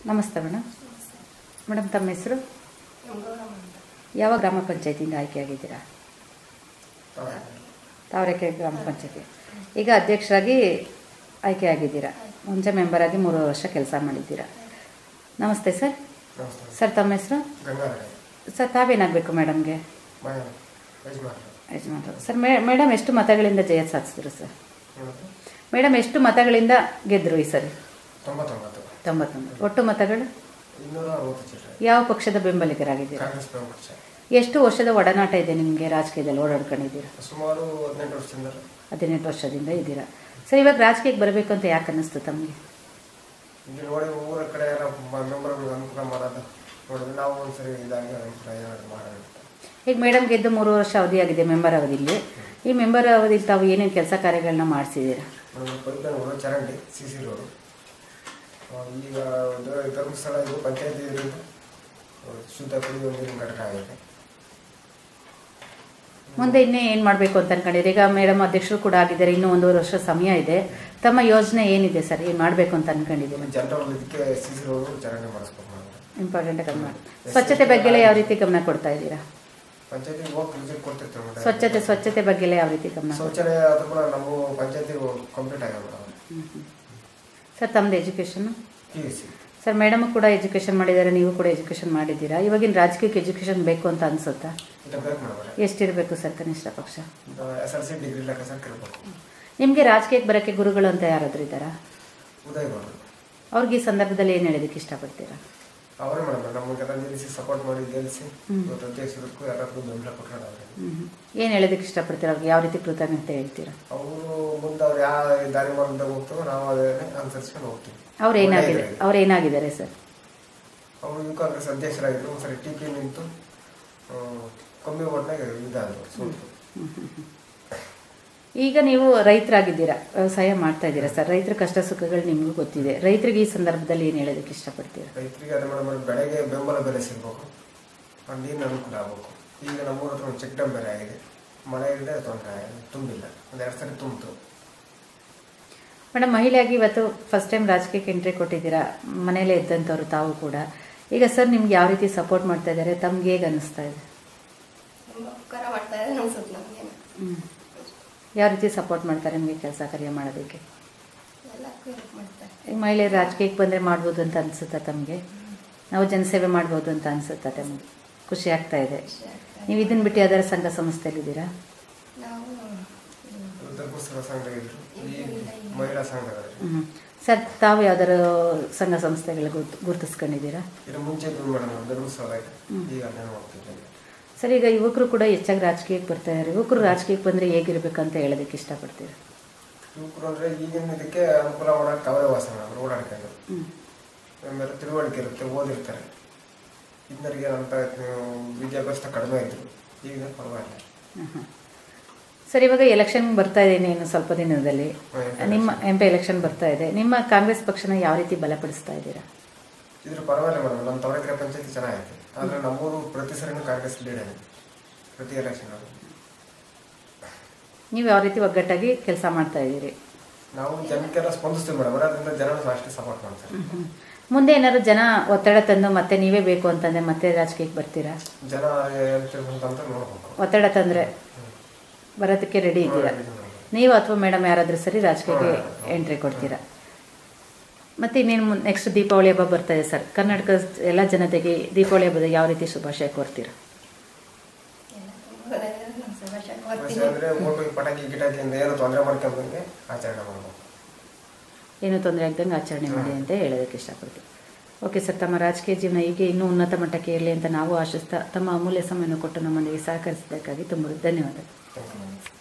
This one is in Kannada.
ನಮಸ್ತೆ ಮೇಡಮ್ ಮೇಡಮ್ ತಮ್ಮ ಹೆಸರು ಯಾವ ಗ್ರಾಮ ಪಂಚಾಯತಿಯಿಂದ ಆಯ್ಕೆಯಾಗಿದ್ದೀರಾ ತಾವರೆಕೆರೆ ಗ್ರಾಮ ಪಂಚಾಯತಿ ಈಗ ಅಧ್ಯಕ್ಷರಾಗಿ ಆಯ್ಕೆಯಾಗಿದ್ದೀರಾ ಮುಂಚೆ ಮೆಂಬರ್ ಆಗಿ ಮೂರು ವರ್ಷ ಕೆಲಸ ಮಾಡಿದ್ದೀರಾ ನಮಸ್ತೆ ಸರ್ ನಮಸ್ತೆ ಸರ್ ತಮ್ಮ ಹೆಸರು ಗಂಗಾಧರ ಸರ್ ತಾವೇನಾಗಬೇಕು ಮೇಡಮ್ಗೆ ಮನೆ ಯಜಮಾನ್ರು ಯಜಮಾನ್ರು ಸರ್ ಮೇ ಮೇಡಮ್ ಎಷ್ಟು ಮತಗಳಿಂದ ಜಯ ಸಾಧಿಸಿದ್ರು ಸರ್ ಏನಂತ? ಮೇಡಮ್ ಎಷ್ಟು ಮತಗಳಿಂದ ಗೆದ್ದರು ಈ ಸರಿ ತೊಂಬತ್ತೊಂಬತ್ತು ತೊಂಬತ್ತೊಂದು ಒಟ್ಟು ಮತಗಳು ಇನ್ನೂರ ಅರವತ್ತು ಚಿಲ್ಲರೆ ಯಾವ ಪಕ್ಷದ ಬೆಂಬಲಿಗರಾಗಿದ್ದೀರಾ ಕಾಂಗ್ರೆಸ್ ಪ್ರಮುಖ ಎಷ್ಟು ವರ್ಷದ ಒಡನಾಟ ಇದೆ ನಿಮಗೆ ರಾಜಕೀಯದಲ್ಲಿ ಓಡಾಡ್ಕೊಂಡಿದ್ದೀರಾ ಸುಮಾರು ಹದಿನೆಂಟು ವರ್ಷದಿಂದ ಹದಿನೆಂಟು ವರ್ಷದಿಂದ ಇದ್ದೀರಾ ಸರ್ ಇವಾಗ ರಾಜಕೀಯಕ್ಕೆ ಬರಬೇಕು ಅಂತ ಯಾಕೆ ಅನ್ನಿಸ್ತು ತಮಗೆ ಇಲ್ಲಿ ನೋಡಿ ಊರ ಕಡೆ ಎಲ್ಲ ಮೆಂಬರ್ಗಳಿಗೆ ಅನುಕೂಲ ಮಾಡೋದು ನೋಡಿದ್ರೆ ನಾವು ಒಂದ್ಸರಿ ಇದಾಗಿ ಅನುಕೂಲ ಏನಾದ್ರು ಮಾಡೋಣ ಅಂತ. ಈಗ ಮೇಡಮ್ ಗೆದ್ದು ಮೂರು ವರ್ಷ ಅವಧಿಯಾಗಿದೆ ಮೆಂಬರ್ ಅವಧಿಲಿ ಈ ಮೆಂಬರ್ ಅವಧಿಲಿ ತಾವು ಏನೇನು ಕೆಲಸ ಕಾರ್ಯಗಳನ್ನ ಮಾಡಿಸಿದ್ದೀರಾ ನಮಗೆ ಪೈಪ್ಲೈನ್ ಚರಂಡಿ ಸಿ ಸಿ ರೋಡು ಆ, ಈಗ ದ- ಧರ್ಮಸ್ಥಳ ಇದು ಪಂಚಾಯತಿ ಇದರಿಂದ ಆ, ಶುದ್ಧ ಕುಡಿಯುವ ನೀರಿನ ಘಟಕ ಆಗಿದೆ ಮುಂದೆ ಇನ್ನೇ ಏನು ಮಾಡಬೇಕು ಅಂತ ಅನ್ಕೊಂಡಿದ್ದೀರಿ ಈಗ ಮೇಡಮ್ ಅಧ್ಯಕ್ಷರು ಕೂಡ ಆಗಿದ್ದಾರೆ ಇನ್ನೂ ಒಂದೂವರೆ ವರ್ಷ ಸಮಯ ಇದೆ ತಮ್ಮ ಯೋಜನೆ ಏನಿದೆ ಸರ್ ಏನು ಮಾಡಬೇಕು ಅಂತ ಅನ್ಕೊಂಡಿದ್ದೀರಾ ಜನರಲ್ ಇದಕ್ಕೆ ಸಿ ಸಿ ರೋಡು ಚರಂಡಿ ಮಾಡಿಸ್ಬೇಕು ನಾವು ಇಂಪಾರ್ಟೆಂಟ್ ಗಮನ ಸ್ವಚ್ಛತೆ ಬಗ್ಗೆ ಎಲ್ಲ ಯಾವ ರೀತಿ ಗಮನ ಕೊಡ್ತಾ ಇದ್ದೀರಾ ಪಂಚಾಯತಿಗೆ ಹೋಗಿ ವಿಸಿಟ್ ಕೊಡ್ತಿರ್ತೀವಿ ಮೇಡಮ್ ಸ್ವಚ್ಛತೆ ಸ್ವಚ್ಛತೆ ಬಗ್ಗೆ ಎಲ್ಲ ಯಾವ ರೀತಿ ಗಮನ ಕೊಡ್ತಾ ಶೌಚಾಲಯ ಅದು ಕೂಡ ನಮ್ಮ ಪಂಚಾಯತಿ ಕಂಪ್ಲೀಟ್ ಆಗ್ಯಾವ ಮೇಡಮ್ ಸರ್ ತಮ್ಮದು education P U C sir madam ಕೂಡ ಎಜುಕೇಷನ್ ಮಾಡಿದ್ದಾರೆ ನೀವು ಕೂಡ ಎಜುಕೇಷನ್ ಮಾಡಿದ್ದೀರಾ ಇವಾಗಿನ ರಾಜಕೀಯಕ್ಕೆ ಎಜುಕೇಷನ್ ಬೇಕು ಅಂತ ಅನ್ಸುತ್ತಾ ಇದು ಬೇಕು ಮೇಡಮ್ ಎಷ್ಟಿರಬೇಕು ಸರ್ ಕನಿಷ್ಠ ಪಕ್ಷ ಎಸ್ ಎಲ್ ಸಿ ಡಿಗ್ರಿ ಲೆಕ್ಕ ಸಾಕು ಇರಬೇಕು ನಿಮಗೆ ರಾಜಕೀಯಕ್ಕೆ ಬರೋಕ್ಕೆ ಗುರುಗಳು ಅಂತ ಯಾರಾದರೂ ಇದ್ದಾರಾ ಉದಯ್ ಗೌಡ್ರು ಅವ್ರಿಗೆ ಈ ಸಂದರ್ಭದಲ್ಲಿ ಏನು ಹೇಳೋದಕ್ಕೆ ಇಷ್ಟಪಡ್ತೀರಾ ಅವರೇ ಮೇಡಮ್ ನಮಗೆಲ್ಲ ನಿಲ್ಲಿಸಿ ಸಪೋರ್ಟ್ ಮಾಡಿ ಗೆಲ್ಲಿಸಿ ಇವತ್ತು ಅಧ್ಯಕ್ಷರಕ್ಕೂ ಎಲ್ಲರಿಗೂ ಬೆಂಬಲ ಕೊಟ್ಟರೆ ಅವರೇ ಏನು ಹೇಳೋದಕ್ಕೆ ಇಷ್ಟಪಡ್ತೀರಾ ಅವ್ರಿಗೆ ಯಾವ ರೀತಿ ಕೃತಜ್ಞತೆ ಹೇಳ್ತೀರಾ ಅವರು ಮುಂದೆ ಅವ್ರು ಯಾವ ದಾರಿ ಮಾರ್ಗದ ಹೋಗ್ತಾರೋ ನಾವು ಅದನ್ನೇ ಅನುಸರಿಸ್ಕೊಂಡು ಹೋಗ್ತೀವಿ ಅವ್ರು ಏನಾಗಿದೆ ಅವ್ರು ಏನಾಗಿದ್ದಾರೆ ಸರ್ ಅವರು ಯುವ ಕಾಂಗ್ರೆಸ್ ಅಧ್ಯಕ್ಷರಾಗಿದ್ರು ಒಂದ್ಸರಿ ಟಿ ಪಿ ನಿಂತು ಆ, ಕಮ್ಮಿ ಓಟ್ನಾಗ ಇದಾದ್ರು ಸೋತ್ರು ಈಗ ನೀವು ರೈತರಾಗಿದ್ದೀರಾ ವ್ಯವಸಾಯ ಮಾಡ್ತಾ ಇದ್ದೀರಾ ಸರ್ ರೈತರ ಕಷ್ಟ ಸುಖಗಳು ನಿಮಗೂ ಗೊತ್ತಿದೆ ರೈತರಿಗೆ ಈ ಸಂದರ್ಭದಲ್ಲಿ ಏನು ಹೇಳೋದಕ್ಕೆ ಇಷ್ಟಪಡ್ತೀರಾ ರೈತರಿಗೆ ಅದೇ ಮೇಡಮ್ ಬೆಳೆಗೆ ಬೆಂಬಲ ಬೆಲೆ ಸಿಗಬೇಕು ನೀರಿನ ಅನುಕೂಲ ಆಗಬೇಕು ಈಗ ನಮ್ಮೂರ ಹತ್ರ ಒಂದು ಚೆಕ್ ಡ್ಯಾಮ್ ಬೇರೆ ಆಗಿದೆ ಮಳೆ ಇಲ್ಲದೆ ತೊಂದರೆ ಆಗಿದೆ ತುಂಬಿಲ್ಲ ಒಂದು ಎರಡು ಸರಿ ತುಂಬಿತು ಮೇಡಮ್ ಮಹಿಳೆಯಾಗಿ ಇವತ್ತು ಫಸ್ಟ್ ಟೈಮ್ ರಾಜಕೀಯಕ್ಕೆ ಎಂಟ್ರಿ ಕೊಟ್ಟಿದ್ದೀರಾ ಮನೇಲೇ ಇದ್ದಂಥವ್ರು ತಾವು ಕೂಡ ಈಗ ಸರ್ ನಿಮ್ಗೆ ಯಾವ ರೀತಿ ಸಪೋರ್ಟ್ ಮಾಡ್ತಾ ಇದ್ದಾರೆ ತಮ್ಗೆ ಹೇಗೆ ಅನ್ನಿಸ್ತಾ ಇದೆ ತುಂಬ ಉಪಕಾರ ಮಾಡ್ತಾ ಇದ್ದಾರೆ ಅನ್ಸುತ್ತೆ ನಮಗೆ ಹ್ಮ್. ಯಾವ ರೀತಿ ಸಪೋರ್ಟ್ ಮಾಡ್ತಾರೆ ನಿಮಗೆ ಕೆಲಸ ಕಾರ್ಯ ಮಾಡೋದಕ್ಕೆ ಎಲ್ಲಕ್ಕೂ ಹೆಲ್ಪ್ ಮಾಡ್ತಾರೆ ಈಗ ಮಹಿಳೆಯರು ರಾಜಕೀಯಕ್ಕೆ ಬಂದರೆ ಮಾಡ್ಬೋದು ಅಂತ ಅನಿಸುತ್ತಾ ತಮಗೆ ನಾವು ಜನಸೇವೆ ಮಾಡ್ಬೋದು ಅಂತ ಅನಿಸುತ್ತಾ ತಮಗೆ ಖುಷಿ ಆಗ್ತಾ ಇದೆ ಖುಷಿ ಆಗ್ತಾ ಇದೆ. ನೀವು ಇದನ್ನು ಬಿಟ್ಟು ಯಾವ್ದಾರು ಸಂಘ ಸಂಸ್ಥೆಯಲ್ಲಿದ್ದೀರಾ ನಾವು ಇದು ಧರ್ಮಸ್ಥಳ ಸಂಘದಾಗಿದ್ರು ಈ ಮಹಿಳಾ ಸಂಘದಲ್ಲಿ ಹ್ಞೂ ಸರ್ ತಾವು ಯಾವ್ದಾರು ಸಂಘ ಸಂಸ್ಥೆಗಳು ಗುರ್ತು ಗುರುತಿಸ್ಕೊಂಡಿದ್ದೀರಾ ಇದು ಮುಂಚೆ ಇದ್ವಿ ಮೇಡಮ್ ಧರ್ಮಸ್ಥಳದಾಗ ಈಗ ಅಲ್ಲೇ ಹೋಗ್ತಿದ್ದೇನೆ ಸರ್ ಈಗ ಯುವಕರು ಕೂಡ ಹೆಚ್ಚಾಗಿ ರಾಜಕೀಯಕ್ಕೆ ಬರ್ತಾ ಇದ್ದಾರೆ ಯುವಕರು ರಾಜಕೀಯಕ್ಕೆ ಬಂದರೆ ಹೇಗಿರ್ಬೇಕಂತ ಹೇಳೋದಕ್ಕೆ ಇಷ್ಟಪಡ್ತೀರಾ ಯುವಕರು ಅಂದ್ರೆ ಈಗಿನ ಇದಕ್ಕೆ ಅನುಕೂಲ ಮಾಡೋಕೆ ಅವರೇ ವಾಸ ಮಾಡೋದು ಓಡಾಡ್ಕೊಂಡು ಹ್ಞೂ ಆಮೇಲೆ ತಿಳುವಳಿಕೆ ಇರುತ್ತೆ ಓದಿರ್ತಾರೆ ಇನ್ನರಿಗೆ ಅಂತ ವಿದ್ಯಾಭ್ಯಾಸ ಕಡಿಮೆ ಇದ್ರು ಈಗ ಪರವಾಗಿಲ್ಲ ಸರ್ ಇವಾಗ ಎಲೆಕ್ಷನ್ ಬರ್ತಾ ಇದೆ ಇನ್ನು ಸ್ವಲ್ಪ ದಿನದಲ್ಲಿ ನಿಮ್ಮ ಎಂ ಪಿ ಎಲೆಕ್ಷನ್ ಬರ್ತಾ ಇದೆ ನಿಮ್ಮ ಕಾಂಗ್ರೆಸ್ ಪಕ್ಷನ ಯಾವ ರೀತಿ ಬಲಪಡಿಸ್ತಾ ಇದ್ದೀರಾ ಇದ್ರ ಪರವಾಗಿಲ್ಲ ಮೇಡಮ್ ನಮ್ಮ ತವರಕೆರೆ ಪಂಚಾಯತಿ ಚೆನ್ನಾಗೈತೆ ಆದ್ರೆ ನಮ್ಮೂರು ಪ್ರತಿ ಸರಿನೂ ಕಾಂಗ್ರೆಸ್ ಲೀಡ್ ಆಗಿದೆ ಪ್ರತಿ ಎಲೆಕ್ಷನ್ ನೀವು ಯಾವ ರೀತಿ ಒಗ್ಗಟ್ಟಾಗಿ ಕೆಲಸ ಮಾಡ್ತಾ ಇದ್ದೀರಿ ನಾವು ಜನಕ್ಕೆಲ್ಲ ಸ್ಪಂದಿಸ್ತೀವಿ ಮೇಡಮ್ ಅದರಿಂದ ಜನರು ಅಷ್ಟೇ ಸಪೋರ್ಟ್ ಮಾಡ್ತಾರೆ ಮುಂದೆ ಏನಾದ್ರು ಜನ ಒತ್ತಡ ತಂದು ಮತ್ತೆ ನೀವೇ ಬೇಕು ಅಂತಂದ್ರೆ ಮತ್ತೆ ರಾಜಕೀಯಕ್ಕೆ ಬರ್ತೀರಾ ಜನ ಹೇಳ್ತಿರ್ಬೇಕಂತ ನೋಡ್ಬೇಕು ಒತ್ತಡ ತಂದ್ರೆ ಬರೋದಕ್ಕೆ ರೆಡಿ ಇದ್ದೀರಾ ನೀವು ಅಥವಾ ಮೇಡಮ್ ಯಾರಾದರೂ ಸರಿ ರಾಜಕೀಯಕ್ಕೆ ಎಂಟ್ರಿ ಕೊಡ್ತೀರಾ ಮತ್ತೆ ಇನ್ನೇನು ನೆಕ್ಸ್ಟ್ ದೀಪಾವಳಿ ಹಬ್ಬ ಬರ್ತಾ ಇದೆ ಸರ್ ಕರ್ನಾಟಕದ ಎಲ್ಲ ಜನತೆಗೆ ದೀಪಾವಳಿ ಹಬ್ಬದ ಯಾವ ರೀತಿ ಶುಭಾಶಯ ಕೋರ್ತೀರಾ ಎಲ್ಲ ತುಂಬ ಒಳ್ಳೆಯದಾಗಿದೆ. ನಾನು ಶುಭಾಶಯ ಸಮಸ್ಯೆ ಕೋರ್ತೀನಿ ಅಂದ್ರೆ ಓಟು ಪಟಾಕಿ ಗಿಟಾಕಿಯಿಂದ ಏನು ತೊಂದರೆ ಮಾಡ್ಕೊಂಡಂಗೆ ಆಚರಣೆ ಮಾಡಬೇಕು ಏನೂ ತೊಂದರೆ ಆಗ್ದಂಗೆ ಆಚರಣೆ ಮಾಡಿ ಅಂತ ಹೇಳೋದಕ್ಕೆ ಇಷ್ಟಪಡ್ತೀನಿ ಓಕೆ ಸರ್ ತಮ್ಮ ರಾಜಕೀಯ ಜೀವನ ಹೀಗೆ ಇನ್ನೂ ಉನ್ನತ ಮಟ್ಟಕ್ಕೆ ಇರಲಿ ಅಂತ ನಾವು ಆಶಿಸ್ತಾ ತಮ್ಮ ಅಮೂಲ್ಯ ಸಮಯವನ್ನು ಕೊಟ್ಟು ನಮ್ಮೊಂದಿಗೆ ಸಹಕರಿಸಿದ್ದಕ್ಕಾಗಿ ತುಂಬ ಧನ್ಯವಾದಗಳು ಥ್ಯಾಂಕ್ ಯು